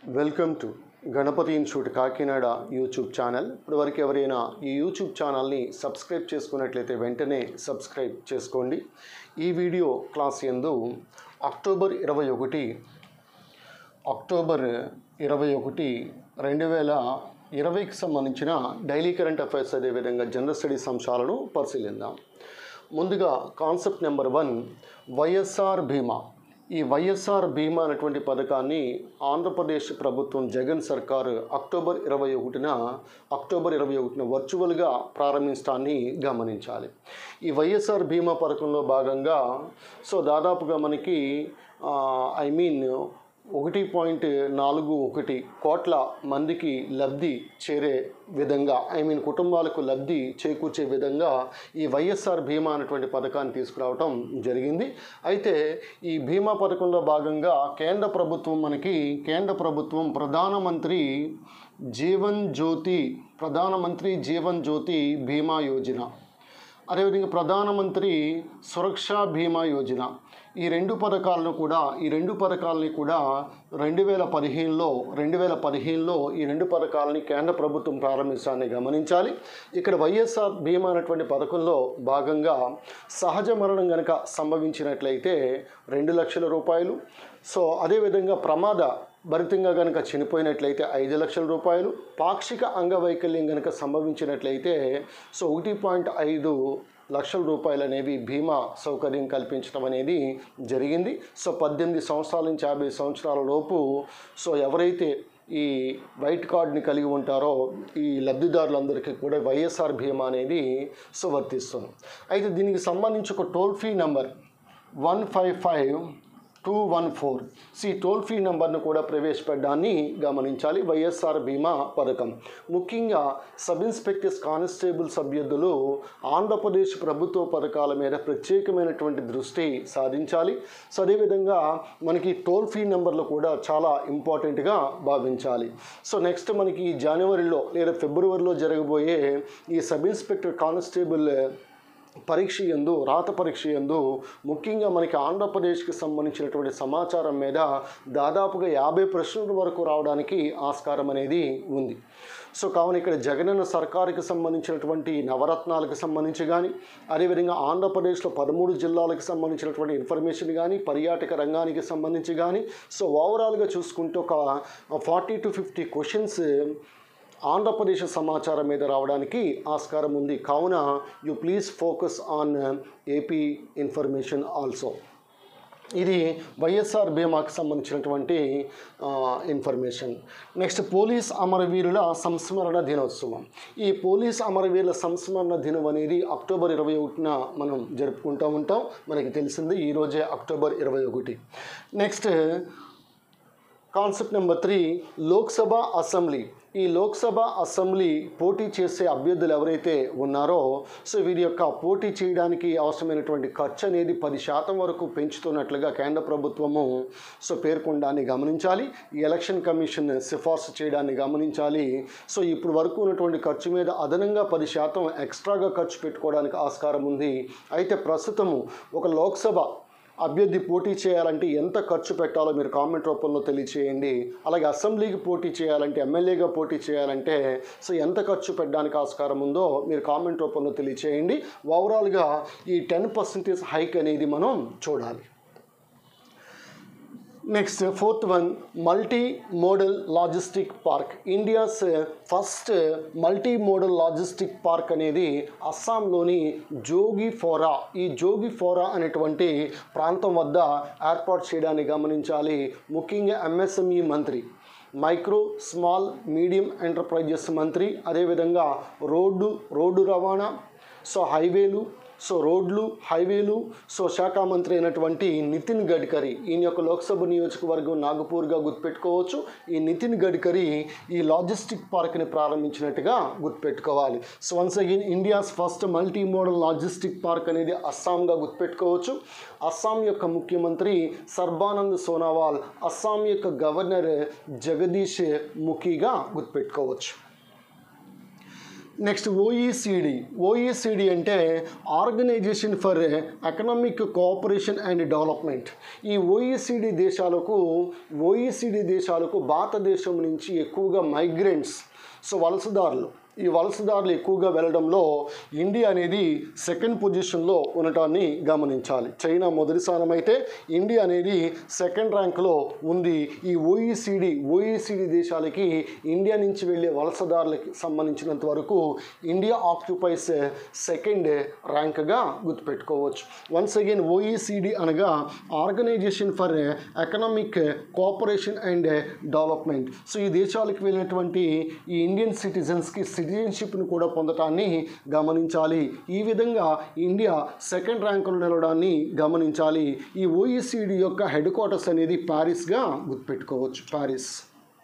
welcome to Ganapathi institute Kakinada YouTube channel ఇప్పటివరకు ఎవరైనా ఈ యూట్యూబ్ ఛానల్ని సబ్స్క్రైబ్ చేసుకున్నట్లయితే వెంటనే సబ్స్క్రైబ్ చేసుకోండి ఈ వీడియో క్లాస్ ఎందు అక్టోబర్ ఇరవై ఒకటి అక్టోబర్ ఇరవై ఒకటి రెండు వేల ఇరవైకి సంబంధించిన డైలీ కరెంట్ అఫైర్స్ అదేవిధంగా జనరల్ స్టడీస్ అంశాలను పరిశీలిద్దాం ముందుగా కాన్సెప్ట్ నెంబర్ వన్ వైఎస్ఆర్ బీమా ఈ వైఎస్ఆర్ బీమా అనేటువంటి పథకాన్ని ఆంధ్రప్రదేశ్ ప్రభుత్వం జగన్ సర్కారు అక్టోబర్ ఇరవై ఒకటిన అక్టోబర్ ఇరవై ఒకటిన వర్చువల్గా ప్రారంభించడాన్ని గమనించాలి ఈ వైఎస్ఆర్ బీమా పథకంలో భాగంగా సో దాదాపుగా మనకి ఐ మీన్ ఒకటి పాయింట్ నాలుగు ఒకటి కోట్ల మందికి లబ్ధి చేరే విధంగా ఐ మీన్ కుటుంబాలకు లబ్ధి చేకూర్చే విధంగా ఈ వైఎస్ఆర్ బీమా అనేటువంటి పథకాన్ని తీసుకురావటం జరిగింది అయితే ఈ బీమా పథకంలో భాగంగా కేంద్ర ప్రభుత్వం మనకి కేంద్ర ప్రభుత్వం ప్రధానమంత్రి జీవన్ జ్యోతి ప్రధానమంత్రి జీవన్ జ్యోతి బీమా యోజన అదేవిధంగా ప్రధానమంత్రి సురక్షా బీమా యోజన ఈ రెండు పథకాలను కూడా ఈ రెండు పథకాలని కూడా రెండు వేల పదిహేనులో రెండు వేల పదిహేనులో ఈ రెండు పథకాలని కేంద్ర ప్రభుత్వం ప్రారంభించాలని గమనించాలి ఇక్కడ వైఎస్ఆర్ బీమా అనేటువంటి పథకంలో భాగంగా సహజ మరణం కనుక సంభవించినట్లయితే రెండు లక్షల రూపాయలు సో అదేవిధంగా ప్రమాద భరితంగా కనుక చనిపోయినట్లయితే ఐదు లక్షల రూపాయలు పాక్షిక అంగవైకల్యం కనుక సంభవించినట్లయితే సో ఒకటి పాయింట్ ఐదు లక్షల రూపాయలు అనేవి బీమా సౌకర్యం కల్పించడం అనేది జరిగింది సో పద్దెనిమిది సంవత్సరాల నుంచి యాభై సంవత్సరాల లోపు సో ఎవరైతే ఈ వైట్ కార్డ్ని కలిగి ఉంటారో ఈ లబ్ధిదారులందరికీ కూడా వైఎస్ఆర్ బీమా అనేది సో వర్తిస్తుంది అయితే దీనికి సంబంధించి ఒక toll free number one five five two one four సి టోల్ ఫ్రీ నెంబర్ను కూడా ప్రవేశపెట్టడాన్ని గమనించాలి వైఎస్ఆర్ బీమా పథకం ముఖ్యంగా సబ్ ఇన్స్పెక్టర్స్ కానిస్టేబుల్స్ అభ్యర్థులు ఆంధ్రప్రదేశ్ ప్రభుత్వ పథకాల మీద ప్రత్యేకమైనటువంటి దృష్టి సాధించాలి సో అదేవిధంగా మనకి టోల్ ఫ్రీ నెంబర్లు కూడా చాలా ఇంపార్టెంట్గా భావించాలి సో నెక్స్ట్ మనకి జనవరిలో లేదా ఫిబ్రవరిలో జరగబోయే ఈ సబ్ ఇన్స్పెక్టర్ కానిస్టేబుల్ పరీక్ష ఎందు రాత పరీక్ష ఎందు ముఖ్యంగా మనకి ఆంధ్రప్రదేశ్కి సంబంధించినటువంటి సమాచారం మీద దాదాపుగా యాభై ప్రశ్నల వరకు రావడానికి ఆస్కారం అనేది ఉంది సో కావున ఇక్కడ జగనన్న సర్కారుకి సంబంధించినటువంటి నవరత్నాలకు సంబంధించి కానీ అదేవిధంగా ఆంధ్రప్రదేశ్లో పదమూడు జిల్లాలకు సంబంధించినటువంటి ఇన్ఫర్మేషన్ కానీ పర్యాటక రంగానికి సంబంధించి కానీ సో ఓవరాల్గా చూసుకుంటే ఒక forty to fifty questions Andhra Pradesh సమాచారం మీద రావడానికి ఆస్కారం ఉంది కావున you please focus on AP information also ఇది వైఎస్ఆర్ బీమాకి సంబంధించినటువంటి ఇన్ఫర్మేషన్ నెక్స్ట్ పోలీస్ అమరవీరుల సంస్మరణ దినోత్సవం ఈ పోలీస్ అమరవీరుల సంస్మరణ దినం అనేది అక్టోబర్ ఇరవై ఒకటిన మనం జరుపుకుంటూ ఉంటాం మనకి తెలిసింది ఈరోజే అక్టోబర్ ఇరవై ఒకటి next concept number three Lok Sabha assembly ఈ లోక్సభ అసెంబ్లీ పోటీ చేసే అభ్యర్థులు ఎవరైతే ఉన్నారో సో వీరి యొక్క పోటీ చేయడానికి అవసరమైనటువంటి ఖర్చు అనేది పది శాతం వరకు పెంచుతున్నట్లుగా కేంద్ర ప్రభుత్వము సో పేర్కొనడాన్ని గమనించాలి ఈ ఎలక్షన్ కమిషన్ సిఫార్సు చేయడాన్ని గమనించాలి సో ఇప్పుడు వరకు ఉన్నటువంటి ఖర్చు మీద అదనంగా పది శాతం ఎక్స్ట్రాగా ఖర్చు పెట్టుకోవడానికి ఆస్కారం ఉంది అయితే ప్రస్తుతము ఒక లోక్సభ అభ్యర్థి పోటీ చేయాలంటే ఎంత ఖర్చు పెట్టాలో మీరు కామెంట్ రూపంలో తెలియచేయండి అలాగే అసెంబ్లీకి పోటీ చేయాలంటే ఎమ్మెల్యేగా పోటీ చేయాలంటే సో ఎంత ఖర్చు పెట్టడానికి ఆస్కారం ఉందో మీరు కామెంట్ రూపంలో తెలియచేయండి ఓవరాల్గా ఈ టెన్ పర్సెంటేజ్ హైక్ అనేది మనం చూడాలి next fourth one multi modal logistic park India's first multi modal logistic park అనేది అస్సాంలోని జోగి ఫోరా ఈ జోగి ఫోరా అనేటువంటి ప్రాంతం వద్ద ఏర్పాటు చేయడాన్ని గమనించాలి ముఖ్యంగా ఎంఎస్ఎంఈ మంత్రి మైక్రో స్మాల్ మీడియం ఎంటర్ప్రైజెస్ మంత్రి అదేవిధంగా రోడ్డు రోడ్డు రవాణా సో హైవేలు సో రోడ్లు హైవేలు సో శాఖ మంత్రి అయినటువంటి నితిన్ గడ్కరీ ఈయన యొక్క లోక్సభ నియోజకవర్గం నాగపూర్గా గుర్తుపెట్టుకోవచ్చు ఈ నితిన్ గడ్కరీ ఈ లాజిస్టిక్ పార్క్ని ప్రారంభించినట్టుగా గుర్తుపెట్టుకోవాలి so once again India's first multi modal logistic park అనేది అస్సాంగా గుర్తుపెట్టుకోవచ్చు అస్సాం యొక్క ముఖ్యమంత్రి సర్బానంద్ సోనావాల్ అస్సాం యొక్క గవర్నర్ జగదీష్ ముఖిగా గుర్తుపెట్టుకోవచ్చు నెక్స్ట్ ఓఈసిడి ఓఈసిడి అంటే organisation for economic cooperation and development ఈ ఓఈసిడి దేశాలకు ఓఈసిడి దేశాలకు భారతదేశం నుంచి ఎక్కువగా మైగ్రెంట్స్ సో వలసదారులు ఈ వలసదారులు ఎక్కువగా వెళ్ళడంలో ఇండియా అనేది సెకండ్ పొజిషన్లో ఉండటాన్ని గమనించాలి చైనా మొదటి స్థానం అయితే ఇండియా అనేది సెకండ్ ర్యాంక్లో ఉంది ఈ ఓఈసిడి ఓఈసిడి దేశాలకి ఇండియా నుంచి వెళ్ళే వలసదారులకి సంబంధించినంత వరకు ఇండియా ఆక్యుపైస్ సెకండ్ ర్యాంక్గా గుర్తుపెట్టుకోవచ్చు వన్స్ అగైన్ ఓఈసిడి అనగా organisation for economic cooperation and development so ఈ దేశాలకు వెళ్ళినటువంటి ఈ ఇండియన్ సిటిజన్స్కి సిటిజన్షిప్ను కూడా పొందటాన్ని గమనించాలి ఈ విధంగా ఇండియా సెకండ్ ర్యాంకులో నిలవడాన్ని గమనించాలి ఈ ఓఈసిడి యొక్క హెడ్ క్వార్టర్స్ అనేది ప్యారిస్గా గుర్తుపెట్టుకోవచ్చు Paris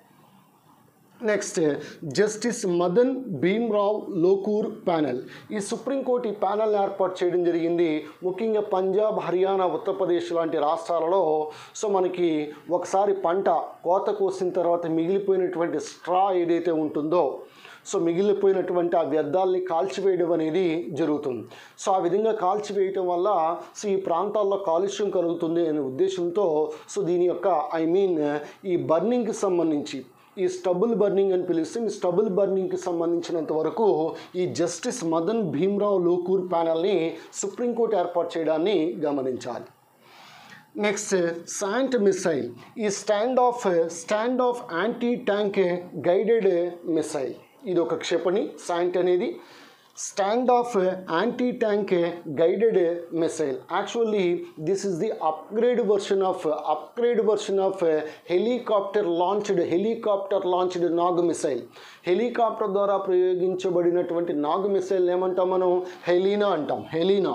next justice Madan Bhimrao Lokur panel ఈ సుప్రీంకోర్టు ఈ ప్యానెల్ ఏర్పాటు చేయడం జరిగింది ముఖ్యంగా పంజాబ్ హర్యానా ఉత్తరప్రదేశ్ లాంటి రాష్ట్రాలలో సో మనకి ఒకసారి పంట కోత కోసిన తర్వాత మిగిలిపోయినటువంటి స్ట్రా ఏదైతే ఉంటుందో సో మిగిలిపోయినటువంటి ఆ వ్యర్థాలని కాల్చివేయడం అనేది జరుగుతుంది సో ఆ విధంగా కాల్చివేయటం వల్ల సో ఈ ప్రాంతాల్లో కాలుష్యం కలుగుతుంది అనే ఉద్దేశంతో సో దీని యొక్క ఐ మీన్ ఈ బర్నింగ్కి సంబంధించి ఈ స్టబుల్ బర్నింగ్ అని పిలుస్తే ఈ స్టబుల్ బర్నింగ్కి సంబంధించినంత వరకు ఈ జస్టిస్ మదన్ భీమ్రావ్ లోకూర్ ప్యానల్ని సుప్రీంకోర్టు ఏర్పాటు చేయడాన్ని గమనించాలి నెక్స్ట్ శాంట్ మిసైల్ ఈ stand off stand off anti tank guided missile ఇది ఒక క్షిపణి శాంట్ అనేది stand off anti tank guided missile actually this is the upgrade version of upgrade version of helicopter launched helicopter launched Nag missile helicopter ద్వారా ప్రయోగించబడినటువంటి Nag missile ఏమంటాం మనం Helena అంటాం Helena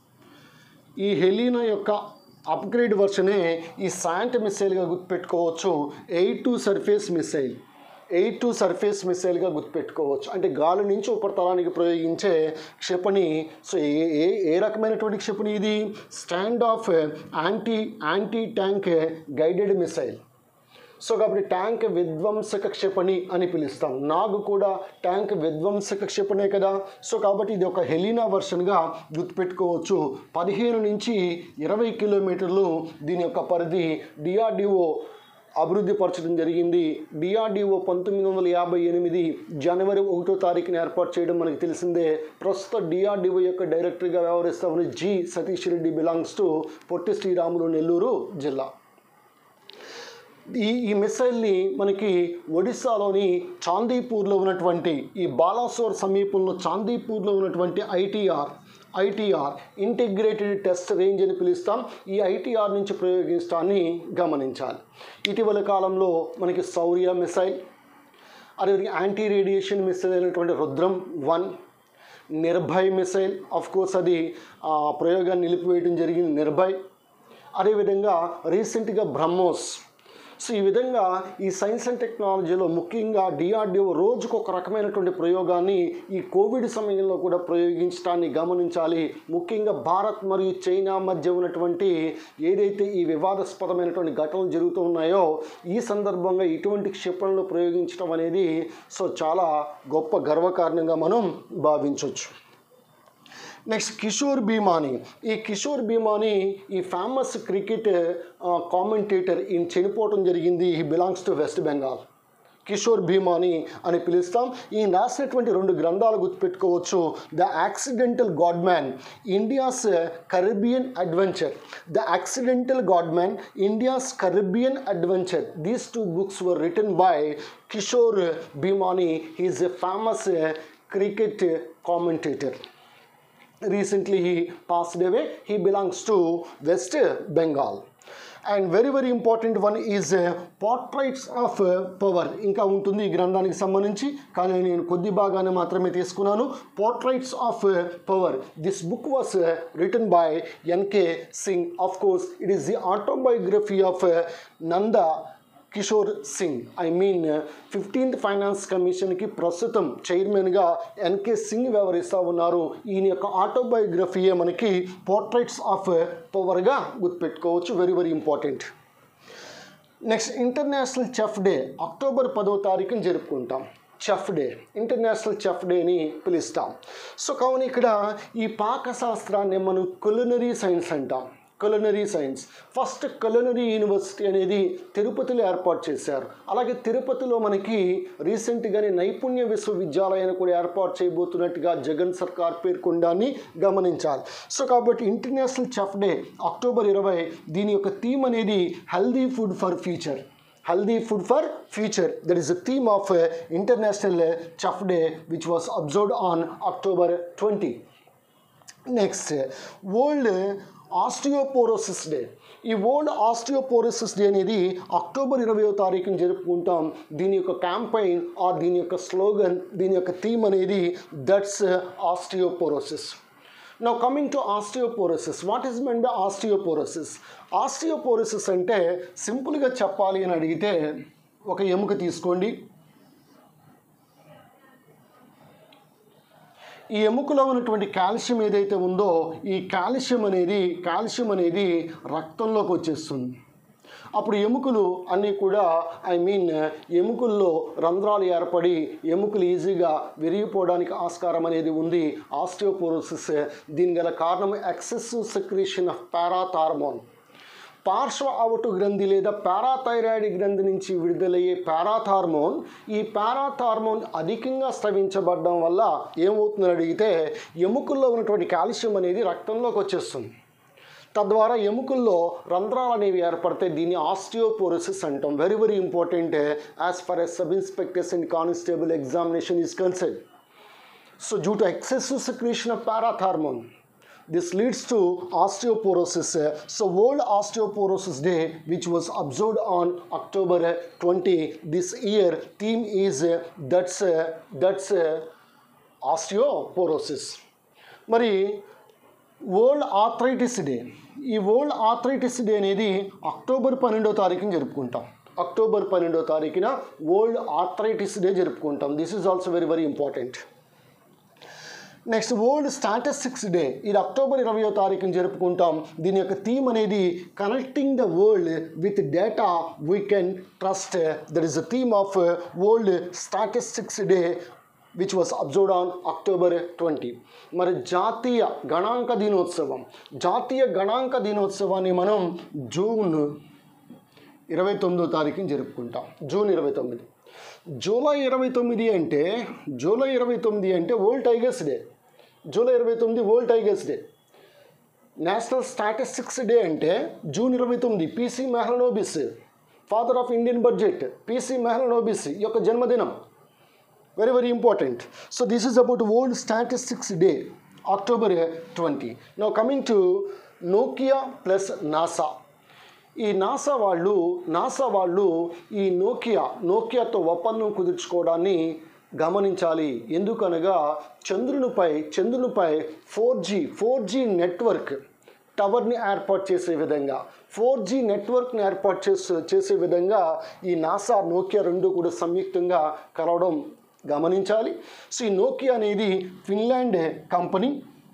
ఈ హెలీనా యొక్క అప్గ్రేడ్ వర్షనే ఈ శాంట్ మిసైల్గా గుర్తుపెట్టుకోవచ్చు air to surface missile air to surface మిసైల్గా గుర్తుపెట్టుకోవచ్చు అంటే గాలి నుంచి ఉపరితలానికి ప్రయోగించే క్షిపణి సో ఏ ఏ ఏ రకమైనటువంటి క్షిపణి ఇది stand off anti anti tank guided missile so కాబట్టి ట్యాంక్ విధ్వంసక క్షిపణి అని పిలుస్తాం నాగు కూడా ట్యాంక్ విధ్వంసక క్షిపణే కదా సో కాబట్టి ఇది ఒక హెలీనా వర్షన్గా గుర్తుపెట్టుకోవచ్చు పదిహేను నుంచి ఇరవై కిలోమీటర్లు దీని యొక్క పరిధి డిఆర్డిఓ అభివృద్ధి పరచడం జరిగింది డిఆర్డిఓ పంతొమ్మిది వందల యాభై ఎనిమిది జనవరి ఒకటో తారీఖున ఏర్పాటు చేయడం మనకు తెలిసిందే ప్రస్తుత డిఆర్డిఓ యొక్క డైరెక్టర్గా వ్యవహరిస్తామని G Satish Reddy belongs to Potti Sriramulu Nellore జిల్లా ఈ ఈ మిసైల్ని మనకి ఒడిస్సాలోని చాందీపూర్లో ఉన్నటువంటి ఈ బాలాసోర్ సమీపంలో చాందీపూర్లో ఉన్నటువంటి ITR ITR integrated test range అని పిలుస్తాం ఈ ఐటీఆర్ నుంచి ప్రయోగించడాన్ని గమనించాలి ఇటీవల కాలంలో మనకి శౌర్య మిసైల్ అదేవిధంగా యాంటీ రేడియేషన్ మిసైల్ అయినటువంటి Rudram one Nirbhay missile of course అది ఆ, ప్రయోగాన్ని నిలిపివేయడం జరిగింది నిర్భయ్ అదేవిధంగా రీసెంట్గా బ్రహ్మోస్ సో ఈ విధంగా ఈ సైన్స్ అండ్ టెక్నాలజీలో ముఖ్యంగా డిఆర్డిఓ రోజుకు ఒక రకమైనటువంటి ప్రయోగాన్ని ఈ కోవిడ్ సమయంలో కూడా ప్రయోగించడాన్ని గమనించాలి ముఖ్యంగా భారత్ మరియు చైనా మధ్య ఉన్నటువంటి ఏదైతే ఈ వివాదాస్పదమైనటువంటి ఘటనలు జరుగుతూ ఉన్నాయో ఈ సందర్భంగా ఇటువంటి క్షిపణులు ప్రయోగించడం అనేది సో చాలా గొప్ప గర్వకారణంగా మనం భావించవచ్చు నెక్స్ట్ కిషోర్ భీమాని ఈ కిషోర్ భీమాని ఈ ఫేమస్ క్రికెట్ కామెంటేటర్ ఈయన చనిపోవటం జరిగింది he belongs to West Bengal Kishore Bhimani అని పిలుస్తాం ఈయన రాసినటువంటి రెండు గ్రంథాలు గుర్తుపెట్టుకోవచ్చు the accidental godman India's Caribbean adventure the accidental godman India's Caribbean adventure these two books were written by Kishore Bhimani he's a famous cricket commentator recently he passed away he belongs to west bengal and very very important one is portraits of power ఇంకా ఉంటుంది ఈ గ్రంథానికి సంబంధించి కానీ నేను కొద్ది భాగాన్ని మాత్రమే తీసుకున్నాను portraits of power this book was written by NK Singh of course it is the autobiography of Nanda Kishore Singh I mean fifteenth finance కమిషన్కి ప్రస్తుతం చైర్మన్గా ఎన్కే సింగ్ వ్యవహరిస్తూ ఉన్నారు ఈయన యొక్క ఆటోబయోగ్రఫీయే మనకి పోర్ట్రైట్స్ ఆఫ్ పవర్గా గుర్తుపెట్టుకోవచ్చు very very important next international chef day October పదో తారీఖున జరుపుకుంటాం chef day international chef day అని పిలుస్తాం సో కావున ఇక్కడ ఈ పాకశాస్త్రాన్ని మనం కులినరీ సైన్స్ అంటాం culinary science first culinary university అనేది తిరుపతిలో ఏర్పాటు చేశారు అలాగే తిరుపతిలో మనకి రీసెంట్గానే నైపుణ్య విశ్వవిద్యాలయాన్ని కూడా ఏర్పాటు చేయబోతున్నట్టుగా జగన్ సర్కార్ పేర్కొండాన్ని గమనించాలి సో కాబట్టి ఇంటర్నేషనల్ చెఫ్ డే అక్టోబర్ ఇరవై దీని యొక్క థీమ్ అనేది healthy food for future healthy food for future that is the theme of uh, international uh, chef day which was observed on october 20 next world osteoporosis day ఈ world osteoporosis day అనేది October ఇరవయో తారీఖున జరుపుకుంటాం దీని యొక్క campaign are దీని యొక్క slogan దీని యొక్క థీమ్ అనేది that's osteoporosis now coming to osteoporosis what is meant by osteoporosis osteoporosis అంటే సింపుల్గా చెప్పాలి అని అడిగితే ఒక ఎముక తీసుకోండి ఈ ఎముకలో ఉన్నటువంటి కాల్షియం ఏదైతే ఉందో ఈ కాల్షియం అనేది కాల్షియం అనేది రక్తంలోకి వచ్చేస్తుంది అప్పుడు ఎముకలు అన్నీ కూడా ఐ మీన్ ఎముకల్లో రంధ్రాలు ఏర్పడి ఎముకలు ఈజీగా విరిగిపోవడానికి ఆస్కారం అనేది ఉంది ఆస్టియోపోరోసిస్ దీని గల కారణం ఎక్సెసివ్ సెక్రేషన్ ఆఫ్ పారాథార్మోన్ పార్శ్వ అవటు గ్రంథి లేదా పారాథైరాయిడ్ గ్రంథి నుంచి విడుదలయ్యే పారాథార్మోన్ ఈ పారాథార్మోన్ అధికంగా స్రవించబడడం వల్ల ఏమవుతుందని అడిగితే ఎముకల్లో ఉన్నటువంటి కాల్షియం అనేది రక్తంలోకి వచ్చేస్తుంది తద్వారా ఎముకల్లో రంధ్రాలు అనేవి ఏర్పడితే దీన్ని ఆస్టియోపోరోసిస్ అంటాం very very important as far as sub inspectors and constable examination is concern so due to excessive secretion of parathormone this leads to osteoporosis so world osteoporosis day which was observed on october 20 this year theme is uh, that's uh, that's uh, osteoporosis మరి world arthritis day ఈ world arthritis day అనేది October పన్నెండో తారీఖున జరుపుకుంటాం October పన్నెండో తారీఖున world arthritis day జరుపుకుంటాం this is also very very important next world statistics day ఇది అక్టోబర్ ఇరవయో తారీఖున జరుపుకుంటాం దీని యొక్క థీమ్ అనేది connecting the world with data we can trust that is the theme of world statistics day which was observed on October twenty మరి జాతీయ గణాంక దినోత్సవం జాతీయ గణాంక దినోత్సవాన్ని మనం జూన్ ఇరవై తొమ్మిదో తారీఖున జరుపుకుంటాం జూన్ ఇరవై తొమ్మిది జూలై ఇరవై తొమ్మిది అంటే జూలై ఇరవై తొమ్మిది అంటే వరల్డ్ టైగర్స్ డే జూలై ఇరవై తొమ్మిది world tigers day national statistics day అంటే జూన్ ఇరవై తొమ్మిది PC Mahalanobis father of Indian budget PC Mahalanobis యొక్క జన్మదినం very very important so this is about world statistics day October twenty now coming to Nokia plus NASA ఈ NASA వాళ్ళు NASA వాళ్ళు ఈ Nokia నోకియాతో ఒప్పందం కుదుర్చుకోవడాన్ని గమనించాలి ఎందుకనగా చంద్రునిపై చంద్రునిపై four G four G network టవర్ని ఏర్పాటు చేసే విధంగా ఫోర్ జీ నెట్వర్క్ని ఏర్పాటు చేసే చేసే విధంగా ఈ నాసా నోకియా రెండు కూడా సంయుక్తంగా కలవడం గమనించాలి సో ఈ నోకియా అనేది ఫిన్లాండ్ కంపెనీ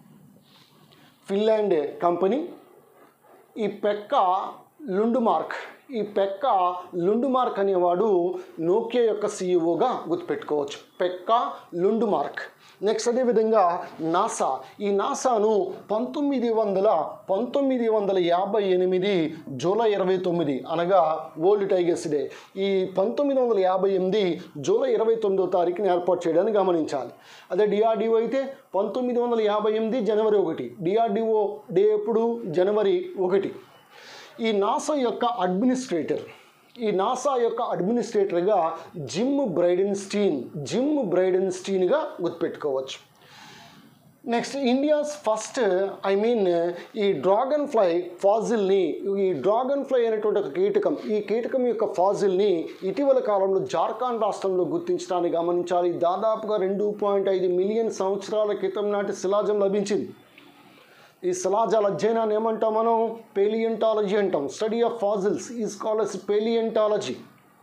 ఫిన్లాండ్ కంపెనీ ఈ పెక్క లుండుమార్క్ ఈ పెక్క లుండుమార్క్ అనేవాడు నోకియా యొక్క సీఈఓగా గుర్తుపెట్టుకోవచ్చు పెక్క లుండుమార్క్ నెక్స్ట్ అదేవిధంగా నాసా ఈ నాసాను పంతొమ్మిది వందల పంతొమ్మిది వందల యాభై ఎనిమిది జూలై ఇరవై తొమ్మిది అనగా వరల్డ్ టైగర్స్ డే ఈ పంతొమ్మిది వందల యాభై ఎనిమిది జూలై ఇరవై తొమ్మిదో తారీఖుని ఏర్పాటు చేయడానికి గమనించాలి అదే డిఆర్డిఓ అయితే పంతొమ్మిది వందల యాభై ఎనిమిది జనవరి ఒకటి డిఆర్డిఓ డే ఎప్పుడు జనవరి ఒకటి ఈ నాసా యొక్క అడ్మినిస్ట్రేటర్ ఈ నాసా యొక్క అడ్మినిస్ట్రేటర్గా జిమ్ బ్రైడెన్ స్టీన్ జిమ్ బ్రైడెన్ స్టీన్గా గుర్తుపెట్టుకోవచ్చు next India's first I mean ఈ డ్రాగన్ ఫ్లై ఫాజిల్ని ఈ డ్రాగన్ ఫ్లై అనేటువంటి ఒక కీటకం ఈ కీటకం యొక్క ఫాజిల్ని ఇటీవల కాలంలో జార్ఖండ్ రాష్ట్రంలో గుర్తించడానికి గమనించాలి దాదాపుగా రెండు పాయింట్ ఐదు మిలియన్ సంవత్సరాల క్రితం నాటి శిలాజం లభించింది ఈ శిలాజాల అధ్యయనాన్ని ఏమంటాం మనం పేలియంటాలజీ అంటాం study of fossils is called as palaeontology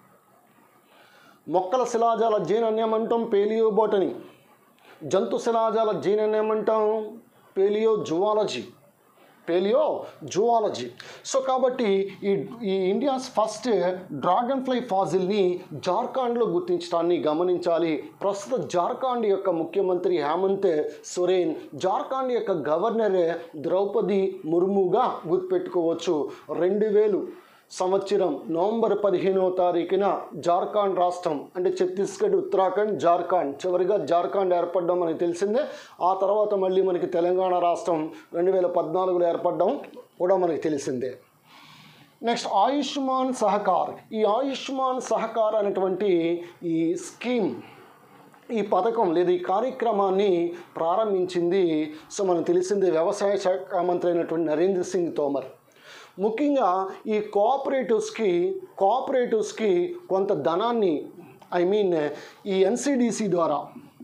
మొక్కల శిలాజాల అధ్యయనాన్ని ఏమంటాం పేలియోబోటనీ జంతు శిలాజాల అధ్యయనాన్ని ఏమంటాం palaeo zoology palaeo zoology so కాబట్టి ఈ ఈ ఇండియాస్ ఫస్ట్ డ్రాగన్ ఫ్లై ఫాజిల్ని జార్ఖండ్లో గుర్తించడాన్ని గమనించాలి ప్రస్తుత జార్ఖండ్ యొక్క ముఖ్యమంత్రి హేమంత్ సొరేన్ జార్ఖండ్ యొక్క గవర్నర్ ద్రౌపది ముర్ముగా గుర్తుపెట్టుకోవచ్చు రెండు వేలు సంవత్సరం నవంబర్ పదిహేనవ తారీఖున జార్ఖండ్ రాష్ట్రం అంటే ఛత్తీస్గఢ్ ఉత్తరాఖండ్ జార్ఖండ్ చివరిగా జార్ఖండ్ ఏర్పడడం మనకి తెలిసిందే ఆ తర్వాత మళ్ళీ మనకి తెలంగాణ రాష్ట్రం రెండు వేల పద్నాలుగులో ఏర్పడడం కూడా మనకి తెలిసిందే నెక్స్ట్ ఆయుష్మాన్ సహకార్ ఈ ఆయుష్మాన్ సహకార్ అనేటువంటి ఈ స్కీమ్ ఈ పథకం లేదా ఈ కార్యక్రమాన్ని ప్రారంభించింది సో మనకు తెలిసిందే వ్యవసాయ శాఖ మంత్రి అయినటువంటి నరేంద్ర సింగ్ తోమర్ ముఖ్యంగా ఈ కోఆపరేటివ్స్కి కోఆపరేటివ్స్కి కొంత ధనాన్ని ఐ మీన్ ఈ ఎన్సిడిసి ద్వారా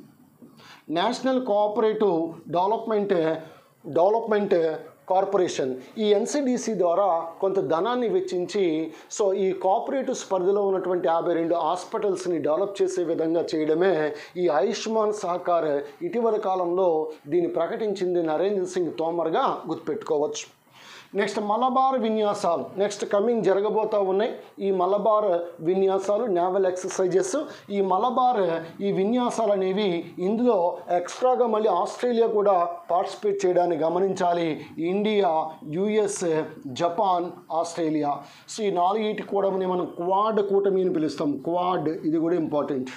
national cooperative development development corporation ఈ ఎన్సిడిసి ద్వారా కొంత ధనాన్ని వెచ్చించి సో ఈ కోఆపరేటివ్స్ పరిధిలో ఉన్నటువంటి యాభై రెండు హాస్పిటల్స్ని డెవలప్ చేసే విధంగా చేయడమే ఈ ఆయుష్మాన్ సహకార్ ఇటీవల కాలంలో దీన్ని ప్రకటించింది నరేంద్ర సింగ్ తోమర్గా గుర్తుపెట్టుకోవచ్చు నెక్స్ట్ మలబార్ విన్యాసాలు నెక్స్ట్ కమింగ్ జరగబోతూ ఉన్నాయి ఈ మలబార్ విన్యాసాలు నేవల్ ఎక్సర్సైజెస్ ఈ మలబార్ ఈ విన్యాసాలు అనేవి ఇందులో ఎక్స్ట్రాగా మళ్ళీ ఆస్ట్రేలియా కూడా పార్టిసిపేట్ చేయడాన్ని గమనించాలి India US Japan Australia so ఈ నాలుగిటి కూడా మనం క్వాడ్ కూటమి అని పిలుస్తాం క్వాడ్ ఇది కూడా ఇంపార్టెంట్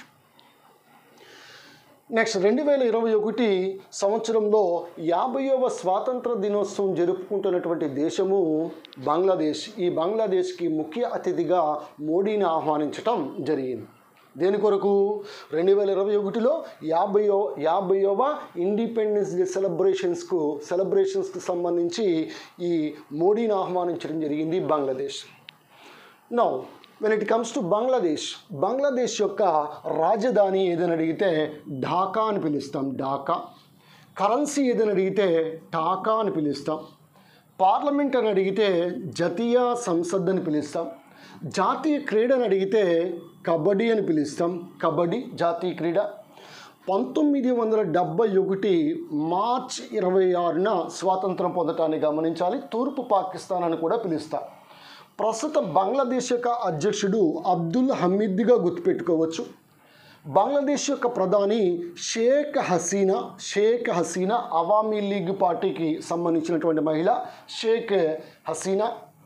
నెక్స్ట్ రెండు వేల ఇరవై ఒకటి సంవత్సరంలో యాభైవ స్వాతంత్ర దినోత్సవం జరుపుకుంటున్నటువంటి దేశము బంగ్లాదేశ్ ఈ బంగ్లాదేశ్కి ముఖ్య అతిథిగా మోడీని ఆహ్వానించటం జరిగింది దేని కొరకు రెండు వేల ఇరవై ఒకటిలో యాభైయో యాభైవ ఇండిపెండెన్స్ డే సెలబ్రేషన్స్కు సెలబ్రేషన్స్కి సంబంధించి ఈ మోడీని ఆహ్వానించడం జరిగింది Bangladesh now when it comes to Bangladesh Bangladesh యొక్క రాజధాని ఏదని అడిగితే ఢాకా అని పిలుస్తాం ఢాకా కరెన్సీ ఏదని అడిగితే టాకా అని పిలుస్తాం పార్లమెంట్ అని అడిగితే జతీయ సంసద్ అని పిలుస్తాం జాతీయ క్రీడ అని అడిగితే కబడ్డీ అని పిలుస్తాం కబడ్డీ జాతీయ క్రీడ పంతొమ్మిది వందల డెబ్బై ఒకటి మార్చ్ ఇరవై ఆరున స్వాతంత్రం పొందటాన్ని గమనించాలి తూర్పు పాకిస్తాన్ అని కూడా పిలుస్తారు ప్రస్తుత బంగ్లాదేశ్ యొక్క అధ్యక్షుడు అబ్దుల్ హమీద్గా గుర్తుపెట్టుకోవచ్చు బంగ్లాదేశ్ యొక్క ప్రధాని షేక్ హసీనా షేక్ హసీనా అవామీ లీగ్ పార్టీకి సంబంధించినటువంటి మహిళ షేక్ హసీనా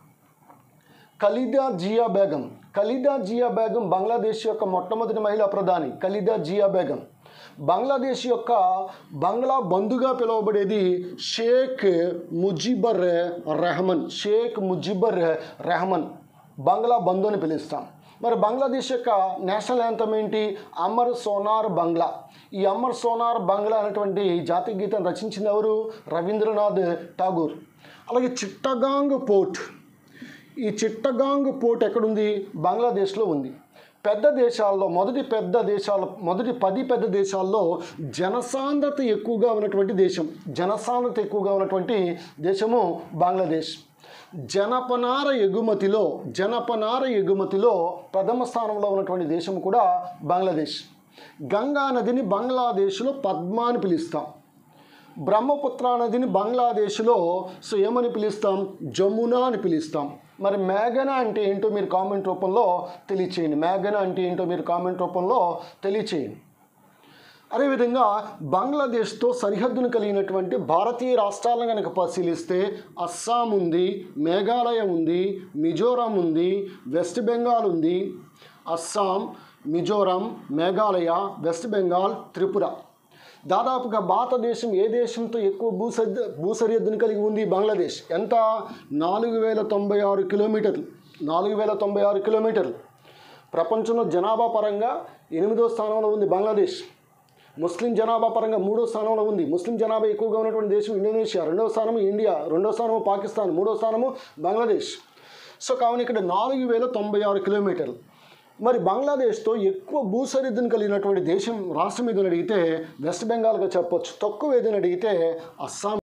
ఖలీదా జియా బేగం ఖలీదా జియా బేగం బంగ్లాదేశ్ యొక్క మొట్టమొదటి మహిళా ప్రధాని ఖలీదా జియా బేగం బంగ్లాదేశ్ యొక్క బంగ్లా బంధుగా పిలువబడేది షేక్ ముజిబర్ రెహమాన్ షేక్ ముజిబర్ రెహమాన్ బంగ్లా బంధు అని పిలుస్తాం మరి బంగ్లాదేశ్ యొక్క నేషనల్ యాంథమ్ ఏంటి అమర్ సోనార్ బంగ్లా ఈ అమర్ సోనార్ బంగ్లా అనేటువంటి జాతీయ గీతం రచించింది ఎవరు రవీంద్రనాథ్ ఠాగూర్ అలాగే చిట్టగాంగ్ పోర్ట్ ఈ చిట్టగాంగ్ పోర్ట్ ఎక్కడుంది బంగ్లాదేశ్లో ఉంది పెద్ద దేశాల్లో మొదటి పెద్ద దేశాల మొదటి పది పెద్ద దేశాల్లో జనసాంద్రత ఎక్కువగా ఉన్నటువంటి దేశం జనసాంద్రత ఎక్కువగా ఉన్నటువంటి దేశము బంగ్లాదేశ్ జనపనార ఎగుమతిలో జనపనార ఎగుమతిలో ప్రథమ స్థానంలో ఉన్నటువంటి దేశం కూడా బంగ్లాదేశ్ గంగా నదిని బంగ్లాదేశ్లో పద్మ అని పిలుస్తాం బ్రహ్మపుత్ర నదిని బంగ్లాదేశ్లో సో ఏమని పిలుస్తాం జమున అని పిలుస్తాం మరి మేఘన అంటే ఏంటో మీరు కామెంట్ రూపంలో తెలియచేయండి మేఘన అంటే ఏంటో మీరు కామెంట్ రూపంలో తెలియచేయండి అదేవిధంగా బంగ్లాదేశ్తో సరిహద్దును కలిగినటువంటి భారతీయ రాష్ట్రాలను కనుక పరిశీలిస్తే అస్సాం ఉంది మేఘాలయ ఉంది మిజోరాం ఉంది వెస్ట్ బెంగాల్ ఉంది అస్సాం మిజోరాం మేఘాలయ వెస్ట్ బెంగాల్ త్రిపుర దాదాపుగా భారతదేశం ఏ దేశంతో ఎక్కువ భూసరి భూసరిహద్దును కలిగి ఉంది బంగ్లాదేశ్ ఎంత నాలుగు వేల తొంభై ఆరు కిలోమీటర్లు నాలుగు వేల తొంభై ఆరు కిలోమీటర్లు ప్రపంచంలో జనాభా పరంగా ఎనిమిదో స్థానంలో ఉంది బంగ్లాదేశ్ ముస్లిం జనాభా పరంగా మూడో స్థానంలో ఉంది ముస్లిం జనాభా ఎక్కువగా ఉన్నటువంటి దేశం ఇండోనేషియా రెండవ స్థానము ఇండియా రెండో స్థానము పాకిస్తాన్ మూడో స్థానము బంగ్లాదేశ్ సో కావున ఇక్కడ నాలుగు వేల తొంభై ఆరు కిలోమీటర్లు మరి బంగ్లాదేశ్తో ఎక్కువ భూసరిహద్దును కలిగినటువంటి దేశం రాష్ట్రం ఏదని అడిగితే వెస్ట్ బెంగాల్గా చెప్పొచ్చు తక్కువ ఏదని అడిగితే అస్సాం